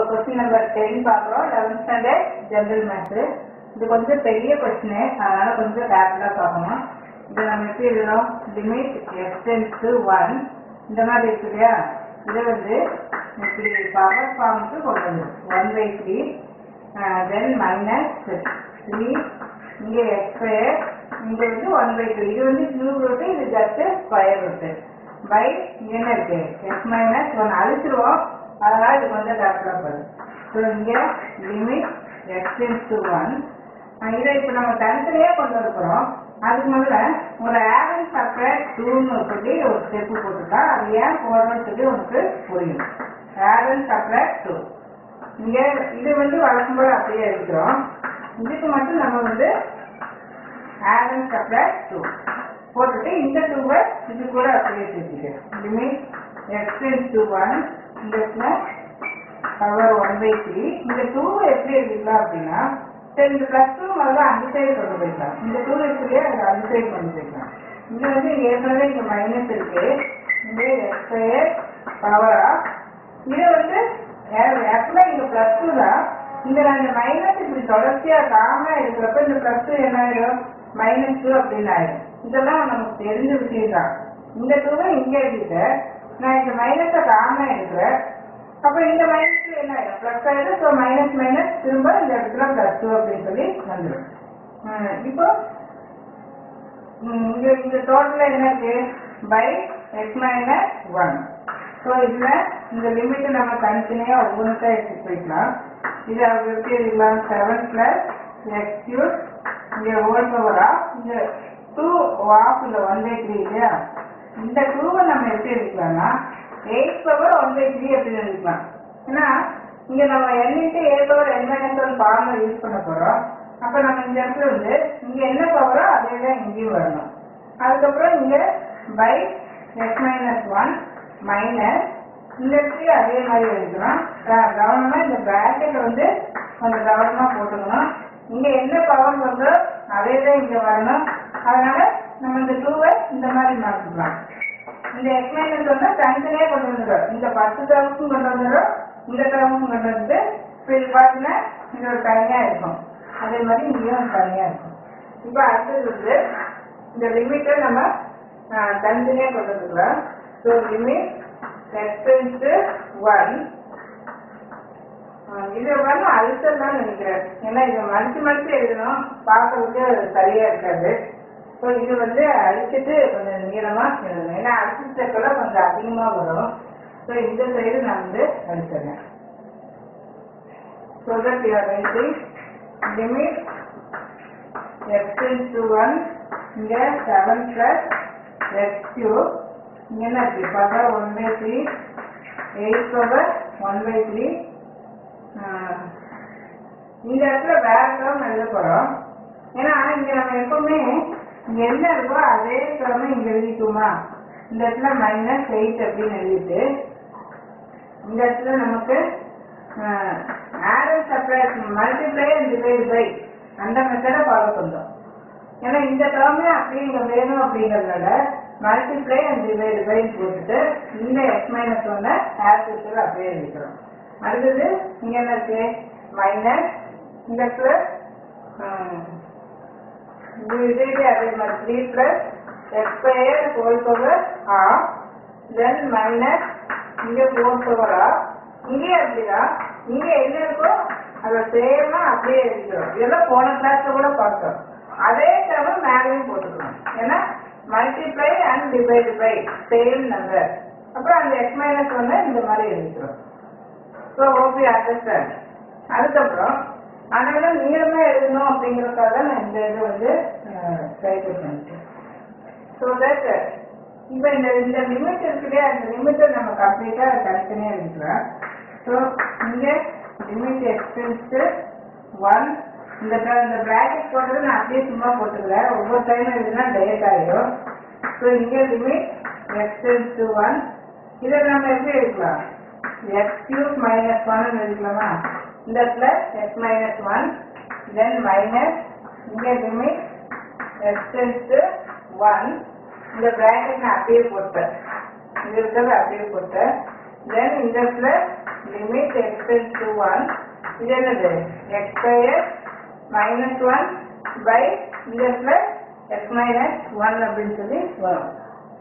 question number ten பார்க்குறோம் eleventh standard general maths இது கொஞ்சம் பெரிய கொஸ்டின் அதனால கொஞ்சம் கேர்ஃபுல்லாக பார்க்கணும் இது நம்ம எப்படி எழுதுறோம் லிமிட் எக்ஸ்டென்ஸ் டு ஒன் இந்த மாதிரி இருக்கு இல்லையா இதை வந்து இப்படி பவர் ஃபார்முக்கு கொண்டு வந்துடும் one by three then minus three இங்கே எக்ஸ் ஸ்கொயர் இங்கே வந்து ஒன் பை டூ இது வந்து கியூப் ரூட்டு இது ஜஸ்ட் ஸ்கொயர் ரூட்டு பை என்ன இருக்கு எக்ஸ் மைனஸ் ஒன் அழிச்சிருவோம் அதனால இது கொஞ்சம் கேர்ஃபுல்லாக போகுது ஸோ இங்கே லிமிட் எக்ஸ்டென்ஸ் டு ஒன் இதை இப்போ நம்ம தனித்தனியாக கொண்டு வரப்போகிறோம் அதுக்கு முதல்ல ஒரு ஆவரேஜ் ஃபேக்டர் டூன்னு சொல்லி ஒரு ஸ்டெப்பு போட்டுருக்கா அது ஏன் போடுறோம்னு சொல்லி உனக்கு புரியும் ஆவரேஜ் ஃபேக்டர் டூ இங்கே இது வந்து வழக்கம் போல அப்படியே இருக்கிறோம் இதுக்கு மட்டும் நம்ம வந்து ஆவரேஜ் ஃபேக்டர் டூ போட்டுட்டு இந்த டூவை இது கூட அப்படியே சேர்த்துட்டு லிமிட் எக்ஸ்டென்ஸ் டு ஒன் இந்த இடத்துல பவர் ஒன் பை த்ரீ இந்த டூவை எப்படி எழுதிக்கலாம் அப்படின்னா சரி இந்த ப்ளஸ் டூ முதல்ல அந்த சைடு கொண்டு போய்க்கலாம் இந்த டூ இருக்குல்லையே அது அந்த சைடு கொண்டு போய்க்கலாம் இங்க வந்து ஏற்கனவே இங்க மைனஸ் இருக்கு இங்க எக்ஸ்பயர் பவர் ஆஃப் இது வந்து ஆக்சுவலா இங்க பிளஸ் டூ தான் இந்த ரெண்டு மைனஸ் இப்படி தொடர்ச்சியா காமனா இருக்கிறப்ப இந்த பிளஸ் டூ என்ன ஆயிடும் மைனஸ் டூ அப்படின்னு ஆயிடும் இதெல்லாம் நமக்கு தெரிஞ்ச விஷயம் தான் இந்த டூவை இங்க எழுதிட்டேன் நான் இந்த மைனஸை காமனா எடுக்கிறேன் அப்ப இந்த மைனஸ் என்ன ஆயிடும் பிளஸ் ஆயிடும் ஸோ மைனஸ் மைனஸ் திரும்ப இந்த இடத்துல பிளஸ் டூ அப்படின்னு சொல்லி வந்துடும் ஹம், இப்போ ஹம், இங்க இந்த டோட்டல் என்ன இருக்கு by x minus one so இதுல இந்த லிமிட் நம்ம தனித்தனியா ஒவ்வொன்றா எடுத்து போய்க்கலாம் இது அவங்க எப்படி எழுதலாம் செவன் பிளஸ் எக்ஸ் கியூப் இங்க ஹோல் பவரா இந்த டூ ஆஃப் இந்த ஒன் பை த்ரீ இல்லையா இந்த டூவை நம்ம எப்படி எடுக்கலாம்னா eight power one by three அப்படின்னு எழுதிக்கலாம் ஏன்னா இங்க நம்ம n into a power n minus one formula use பண்ண போறோம் அப்ப நம்ம இந்த இடத்துல வந்து இங்க என்ன பவரோ அதே தான் இங்கேயும் வரணும் அதுக்கப்புறம் இங்க by x minus one minus இந்த இடத்துல அதே மாதிரி எழுதிக்கலாம் க- கவனமா இந்த பிராக்கெட் வந்து கொஞ்சம் கவனமா போட்டுக்கணும் இங்க என்ன பவர் வருதோ அதே தான் இங்க வரணும் அதனால நம்ம இந்த டூவை இந்த மாதிரி மாற்றிக்கலாம் இந்த எக்ஸ் மைனஸ் வந்து தனித்தனியா கொண்டு வந்துடும் இந்த பத்து டேர்முக்கும் கொண்டு வந்துடும் இந்த டேர்முக்கும் கொண்டு வந்து இப்போ இது பார்த்தீங்கன்னா இது ஒரு தனியா இருக்கும் அதே மாதிரி இங்கேயும் ஒரு தனியா இருக்கும் இப்போ அடுத்தது வந்து இந்த லிமிட்டை நம்ம ஆஹ், தனித்தனியா கொண்டு வந்துக்கலாம் ஸோ லிமிட் எக்ஸ்டென்ஸ் ஒன் இது வந்து அழுத்தம் தான் நினைக்கிறேன் ஏன்னா இதை மடிச்சு மடிச்சு எழுதணும் பார்க்கறதுக்கு சரியா இருக்காது ஸோ இது வந்து அழிச்சிட்டு கொஞ்சம் நீளமா எழுதணும் ஏன்னா அழிச்சு சேர்க்கல கொஞ்சம் அதிகமா வரும் ஸோ இந்த சைடு நான் வந்து அழிச்சிடுறேன் so that you are writing limit x tends to one இங்க செவன் பிளஸ் எக்ஸ் கியூப் இங்க என்ன இருக்கு power one by three eight power one by three இந்த இடத்துல வேற டேர்ம் எழுத போறோம் ஏன்னா இங்க நம்ம எப்பவுமே இங்க என்ன இருக்கோ அதே டேர்ம் இங்க எழுதிக்குமா இந்த இடத்துல மைனஸ் எயிட் அப்படின்னு எழுதிட்டு இந்த இடத்துல நமக்கு ஆரல் சப்ளைஸ் மல்டிப்ளை அண்ட் டிவைட் பை அந்த மெத்தடை ஃபாலோ பண்ணோம் ஏன்னா இந்த டேர்மே அப்படியே இங்க வேணும் அப்படிங்கறதுனால மல்டிப்ளை அண்ட் டிவைட் பை போட்டுட்டு இந்த எக்ஸ் மைனஸ் ஒன்னை ஆசிரியத்தில் அப்படியே எழுதிக்கிறோம் அடுத்தது இங்க என்ன இருக்கு மைனஸ் இந்த இடத்துல இது இது அதே மாதிரி three plus x square whole power of then minus இங்க ஃபோர் பவர் ஆஃப் இங்கே அப்படிதான் இங்க என்ன இருக்கோ அதை சேமா அப்படியே எழுதிக்கிறோம் இதெல்லாம் போன கிளாஸ்ல கூட பார்த்தோம் அதே தவிர மேலேயும் போட்டுக்கணும் ஏன்னா multiply and divide by same number அப்புறம் அந்த எக்ஸ் மைனஸ் ஒன்று இந்த மாதிரி எழுதிக்கிறோம் ஸோ ஓகே அண்டர்ஸ்டாண்ட் அதுக்கப்புறம் அதெல்லாம் நீளமா எழுதணும் அப்படிங்கறதுக்காக நான் இந்த இது வந்து ட்ரை பண்ணிட்டேன் ஸோ தட் இப்போ இந்த இந்த லிமிட் இருக்கு இல்லையா அந்த லிமிட்டை நம்ம கம்ப்ளீட்டாக தனித்தனியாக எழுதிக்கலாம் ஸோ இங்கே லிமிட் எக்ஸ்டென்ஸ் ஒன் இந்த ட- இந்த பிராக்கெட் போட்டது நான் அப்படியே சும்மா போட்டுக்கிறேன் ஒவ்வொரு டைம் எழுதுனா டேட் ஆகிடும் ஸோ இங்கே லிமிட் எக்ஸ்டென்ஸ் ஒன் இதை நம்ம எப்படி எழுதலாம் எக்ஸ் கியூப் மைனஸ் ஒன் எழுதிக்கலாமா இந்த இடத்துல x minus one then minus இங்கே லிமிட் எக்ஸ்டென்ஸ் ஒன் இந்த பிராக்கெட் நான் அப்படியே போட்டேன் இது இருக்கிறது அப்படியே போட்டேன் தென் இந்த இடத்துல limit x tends to one இது என்னது x square minus one by இந்த இடத்துல எக்ஸ் மைனஸ் ஒன் அப்படின்னு சொல்லி வரும்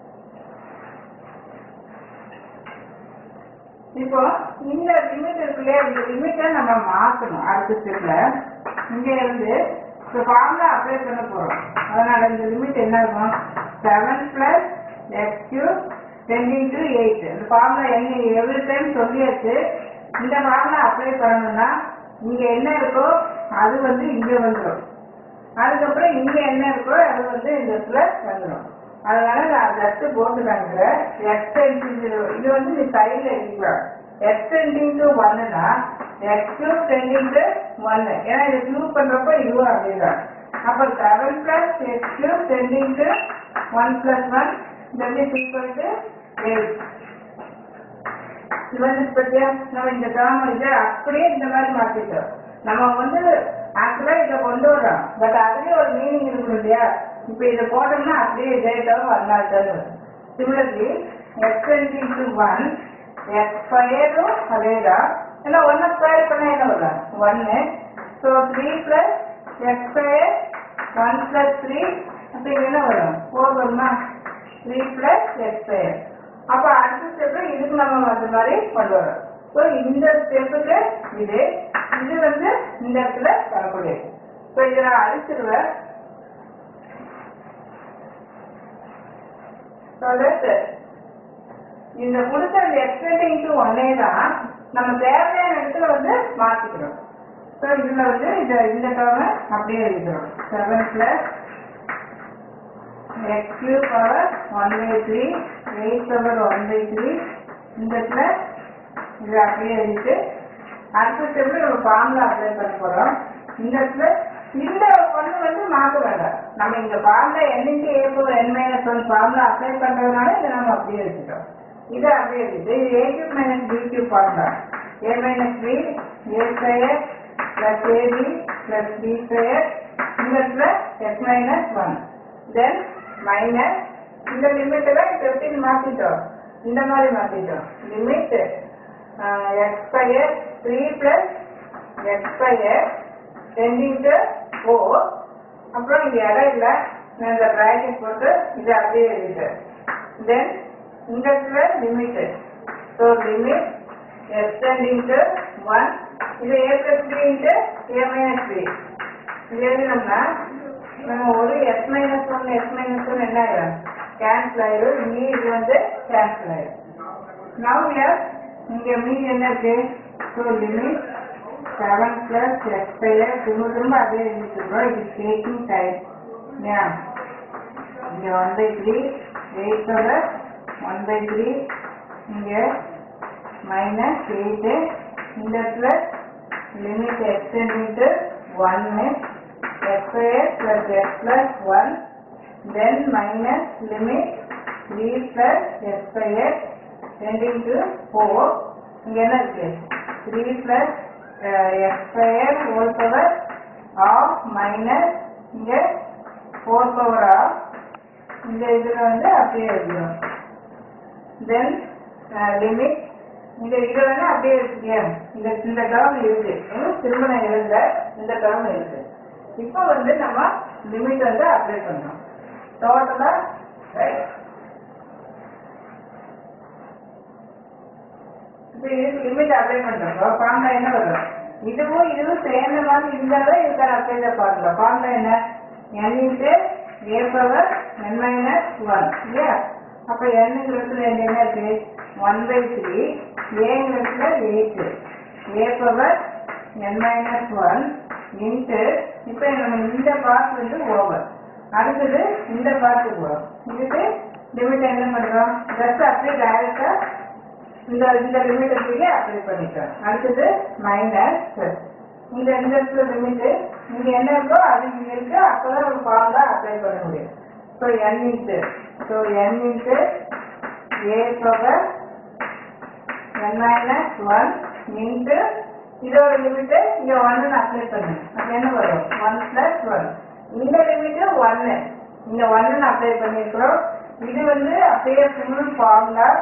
இப்போ இந்த லிமிட் இருக்கு இல்லையா இந்த லிமிட்டை நம்ம மாற்றணும் அடுத்த ஸ்டெப்ல இங்க இருந்து இப்போ ஃபார்முலா அப்ளை பண்ண போறோம் அதனால இந்த லிமிட் என்ன இருக்கும் seven plus x cube tending to eight இந்த ஃபார்முலா என்ன எவ்ரி டைம் சொல்லியாச்சு இந்த ஃபார்முலா அப்ளை பண்ணணும்னா இங்க என்ன இருக்கோ அது வந்து இங்க வந்துடும் அதுக்கப்புறம் இங்க என்ன இருக்கோ அது வந்து இந்த இடத்துல வந்துடும் அதனால நான் ஜஸ்ட் போட்டு காமிக்கிறேன் எக்ஸ் டென்டிங் இது வந்து நீ சைடில் எழுதிக்கலாம் எக்ஸ் டென்டிங் டு ஒன்னுனா எக்ஸ் கியூப் டென்டிங் டு ஒன்னு ஏன்னா இது கியூப் பண்றப்போ இதுவும் அப்படிதான் அப்போ seven plus x cube tending to one plus one that is equal to eight இது வந்து பத்தியா நம்ம இந்த டேர்ம் வந்து அப்படியே இந்த மாதிரி மாத்திட்டோம் நம்ம வந்து ஆக்சுவலா இதை கொண்டு வரோம் பட் அதுலயே ஒரு மீனிங் இருக்கும் இல்லையா இப்ப இதை போட்டோம்னா அப்படியே இதே டேர்ம் வரலாறு similarly x twenty to one x ஸ்கொயரும் அதே தான் ஏன்னா ஒன்னு ஸ்கொயர் பண்ணா என்ன வரும் ஒன்னு so three plus x square one plus three அப்போ என்ன வரும் ஃபோர் வருமா த்ரீ பிளஸ் எக்ஸ் ஸ்கொயர் அப்போ அடுத்த ஸ்டெப்பு இதுக்கு நம்ம அந்த மாதிரி கொண்டு வரோம் ஸோ இந்த ஸ்டெப்புக்கு இது இது வந்து இந்த இடத்துல வரக்கூடியது ஸோ இதை நான் அழிச்சிருவேன் ஸோ தட் இந்த கொடுத்த இந்த எக்ஸ்டெண்டிங் டு ஒன்னே தான் நம்ம தேவையான இடத்துல வந்து மாற்றிக்கிறோம் ஸோ இதில் வந்து இந்த இந்த டேர்மை அப்படியே எழுதிக்கிறோம் seven plus x cube power 1 by 3 8 power 1 by 3 இந்த இடத்துல இது அப்படியே இருக்கு அடுத்த ஸ்டெப்ல நம்ம ஃபார்முலா அப்ளை பண்ண போறோம் இந்த இடத்துல இந்த ஒன்று வந்து மாற்ற வேண்டாம் நம்ம இந்த formula n into a power n minus one formula apply பண்றதுனால இதை நம்ம அப்படியே வச்சுட்டோம் இது அப்படியே இருக்குது இது a cube minus b cube formula a minus b a square plus a b plus b square இந்த இடத்துல x minus one then minus இந்த லிமிட் எல்லாம் இப்ப எப்படி மாத்திட்டோம் இந்த மாதிரி மாத்திட்டோம் limit x square three plus x square tending to four அப்புறம் இங்க இடம் இல்லை நான் இந்த ப்ராக்கெட் போட்டு இது அப்படியே எழுதிட்டேன் தென் இந்த இடத்துல limit so limit x tending to one இது a plus three into a minus three இது எழுதினோம்னா நம்ம ஒரு s minus one s minus one என்ன ஆயிடும் கேன்சல் ஆயிடும் மீ இது வந்து கேன்சல் ஆயிடும் நவ் எஸ் இங்க மீதி என்ன இருக்கு so limit seven plus x square திரும்ப திரும்ப அதே எழுதிட்டு இருக்கோம் இது டேக்கிங் டைம் ஏன் இங்க one by three eight power one by three இங்க மைனஸ் எயிட்டு இந்த இடத்துல லிமிட் எக்ஸ்டெண்டிங் ஒன்னு x square plus x plus 1 then minus limit 3 plus x square tending to 4 இங்க என்ன இருக்கு 3 plus uh, x square whole power of minus இங்க 4 power of இந்த இதுல வந்து அப்படியே எழுதிடும் then uh, limit இந்த இது வந்து அப்படியே இருக்கு இந்த இந்த டேர்ம் இருக்கு இன்னும் திரும்ப நான் எழுத இந்த டேர்ம் இருக்கு இப்போ வந்து நம்ம லிமிட் வந்து அப்ளை பண்ணோம் டோட்டலா ரைட் இப்போ இதுக்கு லிமிட் அப்ளை பண்றோம் ஃபார்முலா என்ன வரும் இதுவும் இதுவும் சேர்ந்த மாதிரி இருந்தாலும் இதுக்கான அப்ளை ஃபார்முலா ஃபார்முலா என்ன n into a power n minus one இல்லையா அப்போ என்னங்கிறதுல என்ன இருக்கு ஒன் பை த்ரீ ஏங்கிறதுல eight a power n minus one into இப்போ நம்ம இந்த பார்ட் வந்து ஓவர் அடுத்தது இந்த பார்ட்டுக்கு வரும் இதுக்கு லிமிட் என்ன பண்ணுறோம் ஜஸ்ட் அப்படியே டைரக்டா இந்த இந்த லிமிட் இருக்கீங்க அப்ளை பண்ணிட்டோம் அடுத்தது மைனஸ் இந்த இந்த இடத்துல லிமிட் இங்க என்ன இருக்கோ அது இங்க இருக்கு அப்பதான் நம்ம ஃபார்முலா அப்ளை பண்ண முடியும் so n into so n into a power n minus one into இதோட லிமிட்டு இங்க ஒன்னு அப்ளை பண்ணுங்க அப்ப என்ன வரும் ஒன் பிளஸ் ஒன் இந்த லிமிட்டு ஒன்னு இந்த ஒன்னு அப்ளை பண்ணிருக்கிறோம் இது வந்து அப்படியே ஃபுல் ஃபார்முலா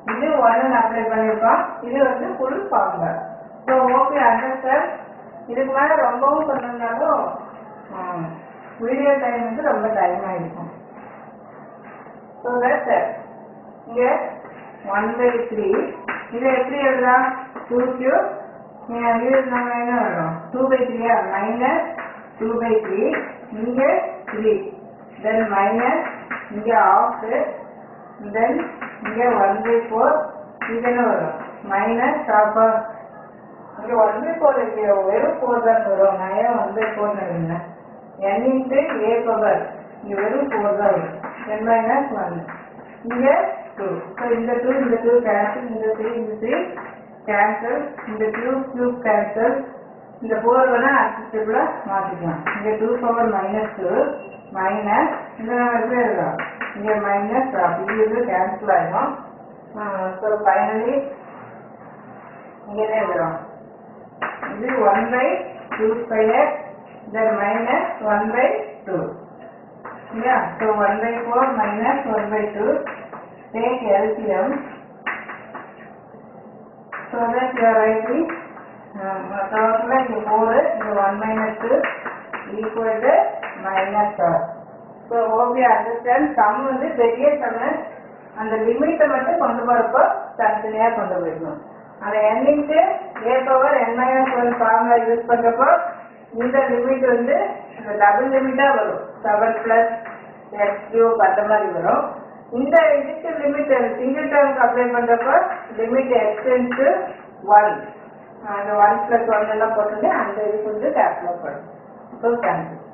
இது ஒன்னு அப்ளை பண்ணியிருக்கோம் இது வந்து full formula so okay understand இதுக்கு மேலே ரொம்பவும் சொன்னோம்னாலும் வீடியோ டைம் வந்து ரொம்ப டைம் ஆகிருக்கும் ஸோ தட் இங்கே ஒன் பை த்ரீ இதை எப்படி எழுதலாம் டூ கியூப் இது நம்ம என்ன வரும் டூ பை த்ரீயா மைனஸ் டூ பை த்ரீ இங்கே த்ரீ தென் மைனஸ் இங்கே ஆஃப் தென் இங்கே ஒன் பை ஃபோர் இது என்ன வரும் மைனஸ் ஆஃப் இங்கே ஒன் பை ஃபோர் இங்கே வெறும் ஃபோர் தான் வரும் நான் ஏன் ஒன் பை ஃபோர்னு இருந்தேன் n இன்ட்டு ஏ பவர் இங்கே வெறும் ஃபோர் தான் வரும் n மைனஸ் ஒன் இங்கே டூ ஸோ இந்த டூ இந்த டூ கேன்சல் இந்த த்ரீ இந்த த்ரீ கேன்சல் இந்த கியூப் கியூப் கேன்சல் இந்த ஃபோர் வேணால் அக்செப்டபுளாக மாற்றிக்கலாம் இங்கே two power minus two minus இந்த நம்ம எப்படி எழுதலாம் இங்கே மைனஸ் இது இது கேன்சல் ஆகிடும் ஸோ ஃபைனலி இங்கே என்ன எழுதுறோம் இது one by two square then minus one by two இல்லையா so one by four minus one by two take LCM so that you are writing டோட்டலாக இங்கே ஃபோரு இங்கே one minus two equal to minus r so okay understand sum வந்து பெரிய சம்மு அந்த லிமிட்டை மட்டும் கொண்டு போகிறப்போ தனித்தனியாக கொண்டு போயிடணும் அந்த எண்ணிட்டு a power n minus one formula use பண்ணுறப்போ இந்த லிமிட் வந்து இந்த டபுள் லிமிட்டாக வரும் செவன் ப்ளஸ் எக்ஸ் கியூப் அந்த மாதிரி வரும் இந்த இதுக்கு லிமிட் சிங்கிள் டேர்முக்கு அப்ளை பண்ணுறப்போ லிமிட் எக்ஸ்டென்ஸ் ஒன் அந்த ஒன் ப்ளஸ் ஒன் எல்லாம் போட்டுட்டு அந்த இதுக்கு வந்து கேப்ல படும் ஸோ தேங்க்யூ